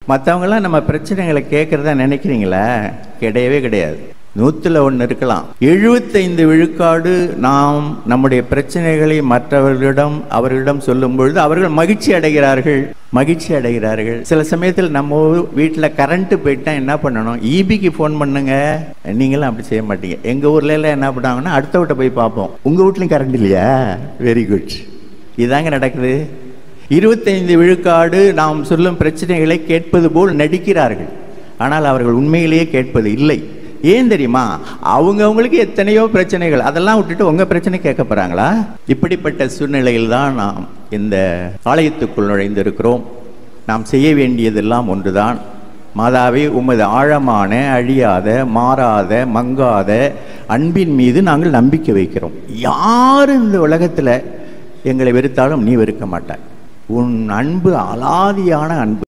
மற்றவங்களாம் நம்ம பிரச்சனைகளை கேட்குறதா நினைக்கிறீங்களா கிடையவே கிடையாது நூற்றில் ஒன்று இருக்கலாம் எழுபத்தைந்து விழுக்காடு நாம் நம்முடைய பிரச்சனைகளை மற்றவர்களிடம் அவர்களிடம் சொல்லும் பொழுது அவர்கள் மகிழ்ச்சி அடைகிறார்கள் மகிழ்ச்சி அடைகிறார்கள் சில சமயத்தில் நம்ம வீட்டில் கரண்ட்டு போயிட்டா என்ன பண்ணணும் ஈபிக்கு ஃபோன் பண்ணுங்க நீங்களும் அப்படி செய்ய மாட்டீங்க எங்கள் ஊர்ல எல்லாம் என்ன பண்ணாங்கன்னா அடுத்த வீட்டை போய் பார்ப்போம் உங்கள் வீட்லையும் கரண்ட் இல்லையா வெரி குட் இதாங்க நடக்குது இருபத்தைந்து விழுக்காடு நாம் சொல்லும் பிரச்சனைகளை கேட்பது போல் நடிக்கிறார்கள் ஆனால் அவர்கள் உண்மையிலேயே கேட்பது இல்லை ஏன் தெரியுமா அவங்க அவங்களுக்கு எத்தனையோ பிரச்சனைகள் அதெல்லாம் விட்டுட்டு உங்க பிரச்சனை கேட்க போறாங்களா இப்படிப்பட்ட சூழ்நிலையில் தான் நாம் இந்த ஆலயத்துக்குள் நுழைந்திருக்கிறோம் நாம் செய்ய வேண்டியதெல்லாம் ஒன்றுதான் மாதாவே உமது ஆழமான அழியாத மாறாத மங்காத அன்பின் மீது நாங்கள் நம்பிக்கை வைக்கிறோம் யார் இந்த உலகத்தில் எங்களை வெறுத்தாலும் நீ வெறுக்க மாட்டாய் உன் அன்பு அலாதியான அன்பு